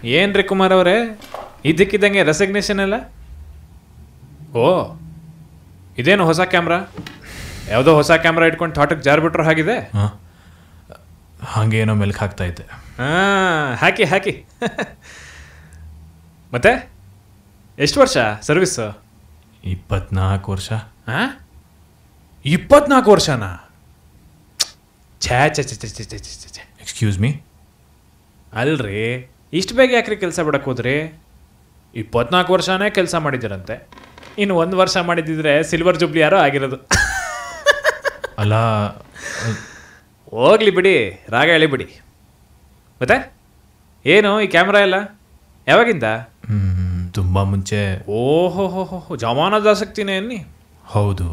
ಏನ್ರಿ ಕುಮಾರ್ ಅವರೇ ಇದ್ದಕ್ಕಿದ್ದಂಗೆ ರೆಸಿಗ್ನೇಷನ್ ಎಲ್ಲ ಓ ಇದೇನು ಹೊಸ ಕ್ಯಾಮ್ರಾ ಯಾವುದೋ ಹೊಸ ಕ್ಯಾಮ್ರಾ ಇಟ್ಕೊಂಡು ಥಾಟಕ್ಕೆ ಜಾರ್ಬಿಟ್ರು ಹಾಗಿದೆ ಹಾಂ ಹಾಗೆ ಏನೋ ಮೆಲ್ಕ್ ಹಾಕ್ತಾ ಇದ್ದೆ ಹಾಂ ಹಾಕಿ ಹಾಕಿ ಮತ್ತೆ ಎಷ್ಟು ವರ್ಷ ಸರ್ವಿಸ್ಸು ಇಪ್ಪತ್ನಾಲ್ಕು ವರ್ಷ ಹಾಂ ಇಪ್ಪತ್ನಾಲ್ಕು ವರ್ಷನಾ ಛೇ ಛೇ ಛೇ ಛೇ ಛೇ ಛೇ ಛೇ ಛೇ ಎಕ್ಸ್ಕ್ಯೂಸ್ ಮೀ ಅಲ್ರಿ ಇಷ್ಟು ಬೇಗ ಯಾಕ್ರಿ ಕೆಲಸ ಬಿಡಕ್ಕೆ ಹೋದ್ರಿ ಇಪ್ಪತ್ನಾಲ್ಕು ವರ್ಷನೇ ಕೆಲಸ ಮಾಡಿದ್ದೀರಂತೆ ಇನ್ನು ಒಂದು ವರ್ಷ ಮಾಡಿದ್ದಿದ್ರೆ ಸಿಲ್ವರ್ ಜುಬ್ಲಿ ಯಾರೋ ಆಗಿರೋದು ಅಲ್ಲ ಹೋಗ್ಲಿ ಬಿಡಿ ರಾಗ ಎಳಿಬಿಡಿ ಮತ್ತೆ ಏನು ಈ ಕ್ಯಾಮ್ರಾ ಎಲ್ಲ ಯಾವಾಗಿಂದ ತುಂಬ ಮುಂಚೆ ಓಹೋ ಹೋ ಹೋ ಹೋ ಜಮಾನದ ಆಸಕ್ತಿನೇ ಅನ್ನಿ ಹೌದು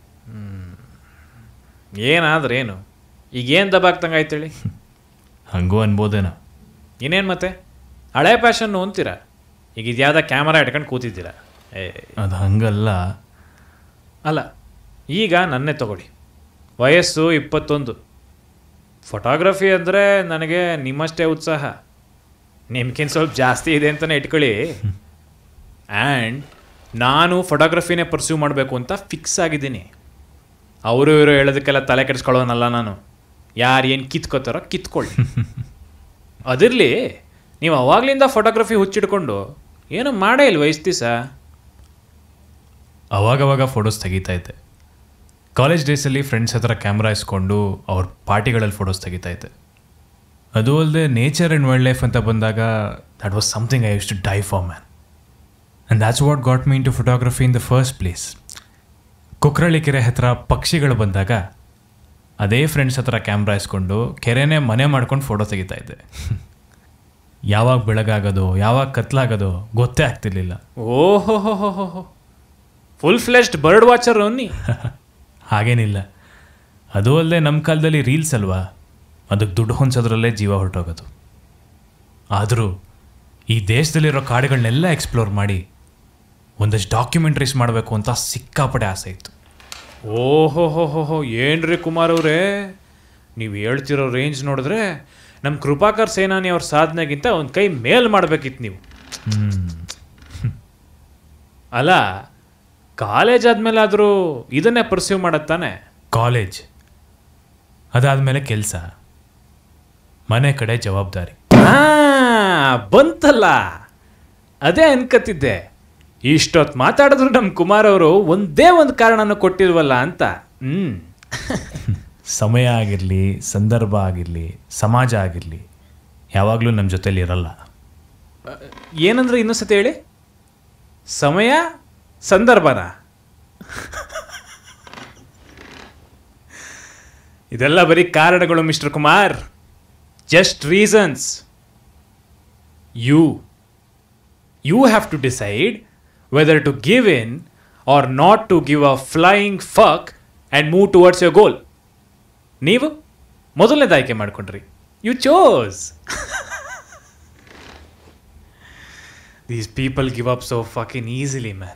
ಏನಾದ್ರೇನು ಈಗ ಏನು ದಬಾಕ್ತಂಗೆ ಆಯ್ತೇಳಿ ಹಂಗೂ ಅನ್ಬೋದೇನೋ ಇನ್ನೇನು ಮತ್ತೆ ಹಳೆ ಪ್ಯಾಷನ್ನು ಅಂತೀರಾ ಈಗ ಇದ್ಯಾವ್ದ ಕ್ಯಾಮರಾ ಇಟ್ಕೊಂಡು ಕೂತಿದ್ದೀರಾ ಏ ಅದು ಹಂಗಲ್ಲ ಅಲ್ಲ ಈಗ ನನ್ನೇ ತಗೊಳ್ಳಿ ವಯಸ್ಸು ಇಪ್ಪತ್ತೊಂದು ಫೋಟೋಗ್ರಫಿ ಅಂದರೆ ನನಗೆ ನಿಮ್ಮಷ್ಟೇ ಉತ್ಸಾಹ ನಿಮ್ಗಿಂತ ಸ್ವಲ್ಪ ಜಾಸ್ತಿ ಇದೆ ಅಂತಲೇ ಇಟ್ಕೊಳ್ಳಿ ಆ್ಯಂಡ್ ನಾನು ಫೋಟೋಗ್ರಫಿನೇ ಪರ್ಸ್ಯೂ ಮಾಡಬೇಕು ಅಂತ ಫಿಕ್ಸ್ ಆಗಿದ್ದೀನಿ ಅವರು ಇವರು ಹೇಳೋದಕ್ಕೆಲ್ಲ ತಲೆ ಕೆಡಿಸ್ಕೊಳ್ಳೋನಲ್ಲ ನಾನು ಯಾರು ಏನು ಕಿತ್ಕೋತಾರೋ ಕಿತ್ಕೊಳ್ಳಿ ಅದಿರಲಿ ನೀವು ಅವಾಗಲಿಂದ ಫೋಟೋಗ್ರಫಿ ಹುಚ್ಚಿಡ್ಕೊಂಡು ಏನು ಮಾಡೇ ಇಲ್ವ ಇಷ್ಟು ದಿವಸ ಅವಾಗವಾಗ ಫೋಟೋಸ್ ತೆಗಿತಾ ಇದ್ದೆ ಕಾಲೇಜ್ ಡೇಸಲ್ಲಿ ಫ್ರೆಂಡ್ಸ್ ಹತ್ರ ಕ್ಯಾಮ್ರಾ ಇಸ್ಕೊಂಡು ಅವ್ರ ಪಾರ್ಟಿಗಳಲ್ಲಿ ಫೋಟೋಸ್ ತೆಗಿತಾ ಇದ್ದೆ ಅದು ಅಲ್ಲದೆ ನೇಚರ್ ಆ್ಯಂಡ್ ವೈಲ್ಡ್ ಲೈಫ್ ಅಂತ ಬಂದಾಗ that was something I used to die for man and that's what got me into photography in the first place Kukkarahalli ಕೆರೆ ಹತ್ರ ಪಕ್ಷಿಗಳು ಬಂದಾಗ ಅದೇ ಫ್ರೆಂಡ್ಸ್ ಹತ್ರ ಕ್ಯಾಮ್ರಾ ಇಸ್ಕೊಂಡು ಕೆರೆನೇ ಮನೆ ಮಾಡ್ಕೊಂಡು ಫೋಟೋ ತೆಗಿತಾ ಇದ್ದೆ ಯಾವಾಗ ಬೆಳಗಾಗೋದು ಯಾವಾಗ ಕತ್ಲಾಗೋದು ಗೊತ್ತೇ ಆಗ್ತಿರ್ಲಿಲ್ಲ ಓಹೋ ಹೋ ಹೋ ಹೋ ಹೋ ಫುಲ್ ಫ್ಲೆಶ್ಡ್ ಬರ್ಡ್ ವಾಚರ್ ಅನ್ನಿ ಹಾಗೇನಿಲ್ಲ ಅದು ಅಲ್ಲದೆ ನಮ್ಮ ಕಾಲದಲ್ಲಿ ರೀಲ್ಸ್ ಅಲ್ವಾ ಅದಕ್ಕೆ ದುಡ್ಡು ಹೊಂಚೋದ್ರಲ್ಲೇ ಜೀವ ಹೊರಟೋಗೋದು ಆದರೂ ಈ ದೇಶದಲ್ಲಿರೋ ಕಾಡುಗಳನ್ನೆಲ್ಲ ಎಕ್ಸ್ಪ್ಲೋರ್ ಮಾಡಿ ಒಂದಷ್ಟು ಡಾಕ್ಯುಮೆಂಟ್ರೀಸ್ ಮಾಡಬೇಕು ಅಂತ ಸಿಕ್ಕಾಪಟ್ಟೆ ಆಸೆ ಇತ್ತು ಓಹೋ ಹೋ ಹೋ ಹೋ ಏನ್ರಿ ಕುಮಾರ್ ಅವರೇ ನೀವು ಹೇಳ್ತಿರೋ ರೇಂಜ್ ನೋಡಿದ್ರೆ ನಮ್ಮ ಕೃಪಾಕರ್ ಸೇನಾನಿ ಅವ್ರ ಸಾಧನೆಗಿಂತ ಒಂದು ಕೈ ಮೇಲ್ ಮಾಡಬೇಕಿತ್ತು ನೀವು ಅಲ್ಲ ಕಾಲೇಜ್ ಆದ್ಮೇಲೆ ಆದರೂ ಇದನ್ನೇ ಪರ್ಸ್ಯೂ ಮಾಡತ್ತಾನೆ ಕಾಲೇಜ್ ಅದಾದಮೇಲೆ ಕೆಲಸ ಮನೆ ಕಡೆ ಜವಾಬ್ದಾರಿ ಆ, ಬಂತಲ್ಲ ಅದೇ ಅನ್ಕತ್ತಿದ್ದೆ ಇಷ್ಟೊತ್ತು ಮಾತಾಡಿದ್ರು ನಮ್ಮ ಕುಮಾರ್ ಅವರು ಒಂದೇ ಒಂದು ಕಾರಣನ ಕೊಟ್ಟಿಲ್ವಲ್ಲ ಅಂತ ಹ್ಮ್ ಸಮಯ ಆಗಿರಲಿ ಸಂದರ್ಭ ಆಗಿರಲಿ ಸಮಾಜ ಆಗಿರಲಿ ಯಾವಾಗಲೂ ನಮ್ಮ ಜೊತೆಲಿ ಇರಲ್ಲ ಏನಂದ್ರೆ ಇನ್ನೊಂದ್ಸತಿ ಹೇಳಿ ಸಮಯ ಸಂದರ್ಭನ ಇದೆಲ್ಲ ಬರೀ ಕಾರಣಗಳು mister Kumar just reasons you you have to decide whether to give in or not to give a flying fuck and move towards your goal ನೀವು ಮೊದಲನೇದು ಆಯ್ಕೆ ಮಾಡ್ಕೊಂಡ್ರಿ you chose These people give up so fucking easily, man.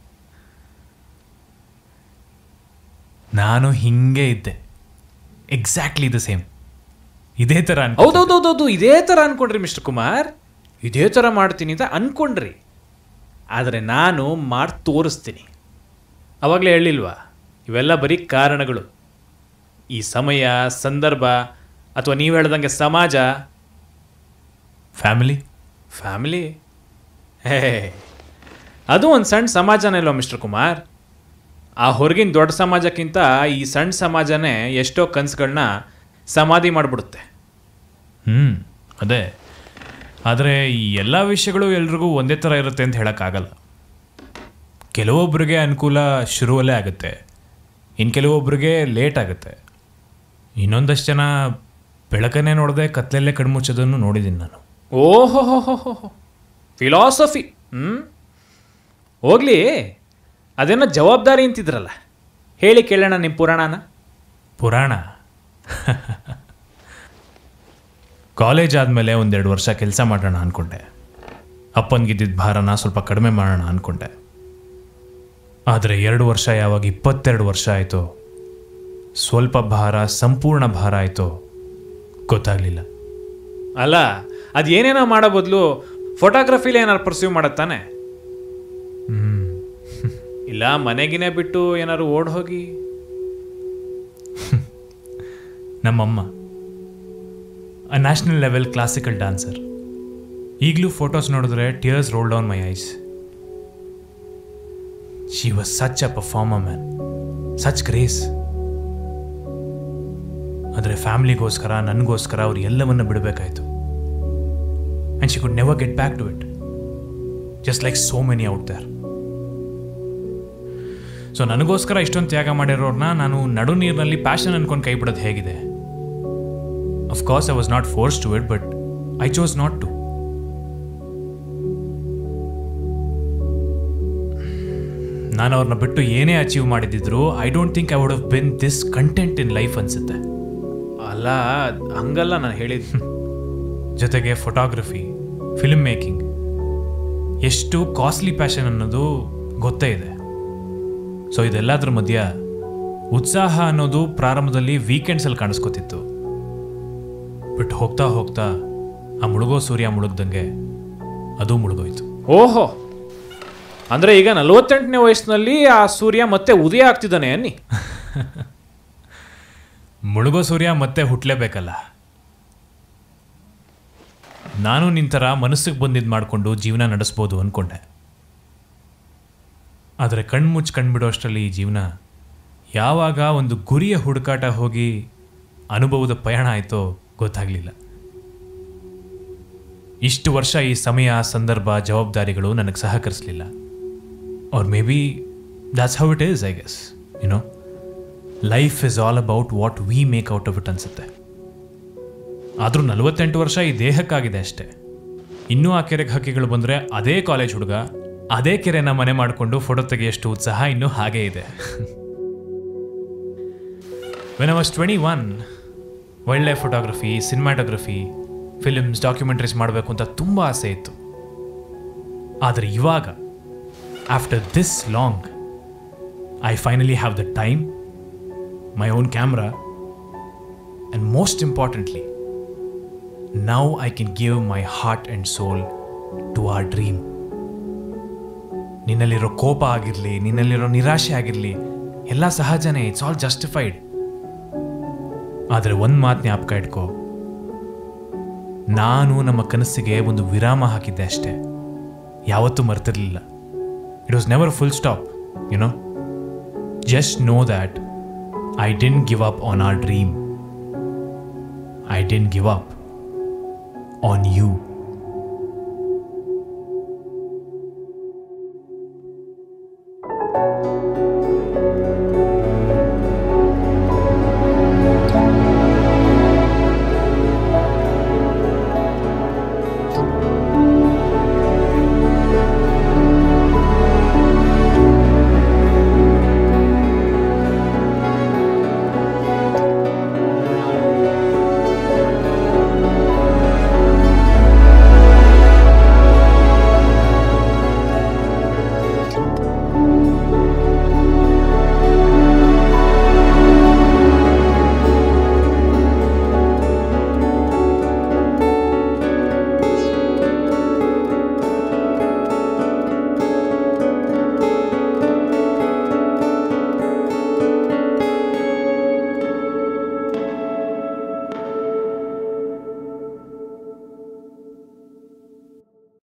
ನಾನು ಹಿಂಗೆ ಇದ್ದೆ exactly the same ಇದೇ ಥರ ಅನ್ಕೊ ಹೌದೌದೌದೌದು ಇದೇ ಥರ ಅನ್ಕೊಂಡ್ರಿ ಮಿಸ್ಟರ್ ಕುಮಾರ್ ಇದೇ ಥರ ಮಾಡ್ತೀನಿ ಅಂತ ಅನ್ಕೊಂಡ್ರಿ ಆದರೆ ನಾನು ಮಾಡಿ ತೋರಿಸ್ತೀನಿ ಅವಾಗಲೇ ಹೇಳಿಲ್ವಾ ಇವೆಲ್ಲ ಬರೀ ಕಾರಣಗಳು ಈ ಸಮಯ ಸಂದರ್ಭ ಅಥವಾ ನೀವು ಹೇಳ್ದಂಗೆ ಸಮಾಜ ಫ್ಯಾಮಿಲಿ ಫ್ಯಾಮಿಲಿ ಹೇ ಅದು ಒಂದು ಸಣ್ಣ ಸಮಾಜನೇ ಅಲ್ವಾ ಮಿಸ್ಟರ್ ಕುಮಾರ್ ಆ ಹೊರಗಿನ ದೊಡ್ಡ ಸಮಾಜಕ್ಕಿಂತ ಈ ಸಣ್ಣ ಸಮಾಜನೇ ಎಷ್ಟೋ ಕನಸುಗಳನ್ನ ಸಮಾಧಿ ಮಾಡಿಬಿಡುತ್ತೆ ಹ್ಞೂ ಅದೇ ಆದರೆ ಈ ಎಲ್ಲ ವಿಷಯಗಳು ಎಲ್ರಿಗೂ ಒಂದೇ ಥರ ಇರುತ್ತೆ ಅಂತ ಹೇಳೋಕ್ಕಾಗಲ್ಲ ಕೆಲವೊಬ್ಬರಿಗೆ ಅನುಕೂಲ ಶುರುವಲ್ಲೇ ಆಗುತ್ತೆ ಇನ್ನು ಕೆಲವೊಬ್ಬರಿಗೆ ಲೇಟ್ ಆಗುತ್ತೆ ಇನ್ನೊಂದಷ್ಟು ಜನ ಬೆಳಕನ್ನೇ ನೋಡದೆ ಕತ್ಲಲ್ಲೇ ಕಣ್ಮುಚ್ಚೋದನ್ನು ನೋಡಿದ್ದೀನಿ ನಾನು ಓಹೋ ಹೋ ಹೋ ಹೋ ಹೋ ಫಿಲಾಸಫಿ ಹ್ಞೂ ಹೋಗ್ಲಿ ಅದೇನೋ ಜವಾಬ್ದಾರಿ ಅಂತಿದ್ರಲ್ಲ ಹೇಳಿ ಕೇಳೋಣ ನಿಮ್ಮ ಪುರಾಣನ ಪುರಾಣ ಕಾಲೇಜ್ ಆದಮೇಲೆ ಒಂದೆರಡು ವರ್ಷ ಕೆಲಸ ಮಾಡೋಣ ಅಂದ್ಕೊಂಡೆ ಅಪ್ಪನಿಗಿದ್ದಿದ್ದ ಭಾರನ ಸ್ವಲ್ಪ ಕಡಿಮೆ ಮಾಡೋಣ ಅಂದ್ಕೊಂಡೆ ಆದರೆ ಎರಡು ವರ್ಷ ಯಾವಾಗ ಇಪ್ಪತ್ತೆರಡು ವರ್ಷ ಆಯಿತು ಸ್ವಲ್ಪ ಭಾರ ಸಂಪೂರ್ಣ ಭಾರ ಆಯಿತು ಗೊತ್ತಾಗಲಿಲ್ಲ ಅಲ್ಲ ಅದು ಏನೇನೋ ಮಾಡೋ ಬದಲು ಫೋಟೋಗ್ರಫಿಲಿ ಏನಾರು ಪರ್ಸ್ಯೂ ಮಾಡತ್ತಾನೆ ಇಲ್ಲ ಮನೆಗಿನೇ ಬಿಟ್ಟು ಏನಾರು ಓಡ್ ಹೋಗಿ ನಮ್ಮಮ್ಮ ಅ ನ್ಯಾಷನಲ್ ಲೆವೆಲ್ ಕ್ಲಾಸಿಕಲ್ ಡ್ಯಾನ್ಸರ್ ಈಗಲೂ ಫೋಟೋಸ್ ನೋಡಿದ್ರೆ tears roll down my eyes she was such a performer man such grace ಆದರೆ ಫ್ಯಾಮ್ಲಿಗೋಸ್ಕರ ನನಗೋಸ್ಕರ ಅವ್ರು ಎಲ್ಲವನ್ನ ಬಿಡಬೇಕಾಯ್ತು and she could never get back to it just like so many out there so ನನಗೋಸ್ಕರ ಇಷ್ಟೊಂದು ತ್ಯಾಗ ಮಾಡಿರೋರ್ನ ನಾನು ನಡು ನೀರಿನಲ್ಲಿ ಪ್ಯಾಷನ್ ಅನ್ಕೊಂಡು ಕೈ ಬಿಡೋದು ಹೇಗಿದೆ of course I was not force to it but I chose not to ನಾನು ಅವ್ರನ್ನ ಬಿಟ್ಟು ಏನೇ ಅಚೀವ್ ಮಾಡಿದ್ರು I don't think I would have been this content in life ಅನ್ಸುತ್ತೆ ಅಲ್ಲ ಹಂಗಲ್ಲ ನಾನು ಹೇಳಿದ್ದು ಜೊತೆಗೆ ಫೋಟೋಗ್ರಫಿ ಫಿಲ್ಮ್ ಮೇಕಿಂಗ್ ಎಷ್ಟು ಕಾಸ್ಟ್ಲಿ ಪ್ಯಾಷನ್ ಅನ್ನೋದು ಗೊತ್ತೇ ಇದೆ ಸೊ ಇದೆಲ್ಲದ್ರ ಮಧ್ಯ ಉತ್ಸಾಹ ಅನ್ನೋದು ಪ್ರಾರಂಭದಲ್ಲಿ ವೀಕೆಂಡ್ಸಲ್ಲಿ ಕಾಣಿಸ್ಕೊತಿತ್ತು ಬಟ್ ಹೋಗ್ತಾ ಹೋಗ್ತಾ ಆ ಮುಳುಗೋ ಸೂರ್ಯ ಮುಳುಗ್ದಂಗೆ ಅದು ಮುಳುಗೋಯ್ತು ಓಹೋ ಅಂದ್ರೆ ಈಗ ನಲವತ್ತೆಂಟನೇ ವಯಸ್ಸಿನಲ್ಲಿ ಆ ಸೂರ್ಯ ಮತ್ತೆ ಉದಯ ಆಗ್ತಿದ್ದಾನೆ ಅನ್ನಿ ಮುಳುಗೋ ಸೂರ್ಯ ಮತ್ತೆ ಹುಟ್ಟಲೇಬೇಕಲ್ಲ ನಾನು ನಿಂತರ ಮನಸ್ಸಿಗೆ ಬಂದಿದ್ದು ಮಾಡಿಕೊಂಡು ಜೀವನ ನಡೆಸ್ಬೋದು ಅಂದ್ಕೊಂಡೆ ಆದರೆ ಕಣ್ಮುಚ್ಚಿ ಕಣ್ಬಿಡೋ ಅಷ್ಟರಲ್ಲಿ ಈ ಜೀವನ ಯಾವಾಗ ಒಂದು ಗುರಿಯ ಹುಡುಕಾಟ ಹೋಗಿ ಅನುಭವದ ಪಯಣ ಆಯಿತೋ ಗೊತ್ತಾಗಲಿಲ್ಲ ಇಷ್ಟು ವರ್ಷ ಈ ಸಮಯ ಸಂದರ್ಭ ಜವಾಬ್ದಾರಿಗಳು ನನಗೆ ಸಹಕರಿಸಲಿಲ್ಲ or maybe that's how it is I guess you know life is all about what we make out of it ಅನ್ಸುತ್ತೆ ಆದರೂ ನಲವತ್ತೆಂಟು ವರ್ಷ ಈ ದೇಹಕ್ಕಾಗಿದೆ ಅಷ್ಟೇ ಇನ್ನೂ ಆ ಕೆರೆಗೆ ಹಕ್ಕಿಗಳು ಬಂದರೆ ಅದೇ ಕಾಲೇಜ್ ಹುಡುಗ ಅದೇ ಕೆರೆನ ಮನೆ ಮಾಡಿಕೊಂಡು ಫೋಟೋ ತೆಗೆಯಷ್ಟು ಉತ್ಸಾಹ ಇನ್ನೂ ಹಾಗೇ ಇದೆ when I was twenty one wild life photography cinematography films documentaries ಮಾಡಬೇಕು ಅಂತ ತುಂಬ ಆಸೆ ಇತ್ತು ಆದರೆ ಇವಾಗ after this long I finally have the time my own camera, and most importantly, now I can give my heart and soul to our dream. ನಿನ್ನಲ್ಲಿರೋ ಕೋಪ ಆಗಿರಲಿ ನಿನ್ನಲ್ಲಿರೋ ನಿರಾಶೆ ಆಗಿರಲಿ ಎಲ್ಲ ಸಹಜನೇ ಇಟ್ಸ್ ಆಲ್ ಜಸ್ಟಿಫೈಡ್ ಆದರೆ ಒಂದು ಮಾತು ಜ್ಞಾಪಕ ಇಟ್ಕೋ ನಾನು ನಮ್ಮ ಕನಸಿಗೆ ಒಂದು ವಿರಾಮ ಹಾಕಿದ್ದೆ ಅಷ್ಟೇ ಯಾವತ್ತೂ ಮರ್ತಿರ್ಲಿಲ್ಲ it was never full stop you know just know that I didn't give up on our dream. I didn't give up on you.